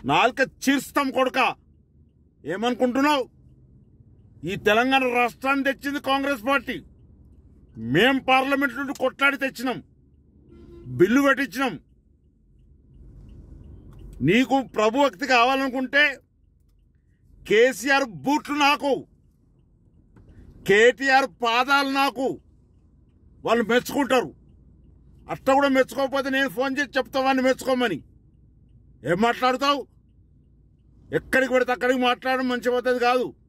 నాలుక చీర్స్తాం కొడుక ఏమనుకుంటున్నావు ఈ తెలంగాణ రాష్ట్రాన్ని తెచ్చింది కాంగ్రెస్ పార్టీ మేం పార్లమెంట్ నుండి కొట్లాడి తెచ్చినాం బిల్లు పెట్టించినాం నీకు ప్రభు భక్తి కావాలనుకుంటే కేసీఆర్ బూట్లు నాకు కేటీఆర్ పాదాలు నాకు వాళ్ళు మెచ్చుకుంటారు అట్ట కూడా మెచ్చుకోకపోతే నేను ఫోన్ చేసి చెప్తావాన్ని మెచ్చుకోమని ఏం మాట్లాడుతావు ఎక్కడికి పెడితే అక్కడికి మాట్లాడడం మంచి పద్ధతి కాదు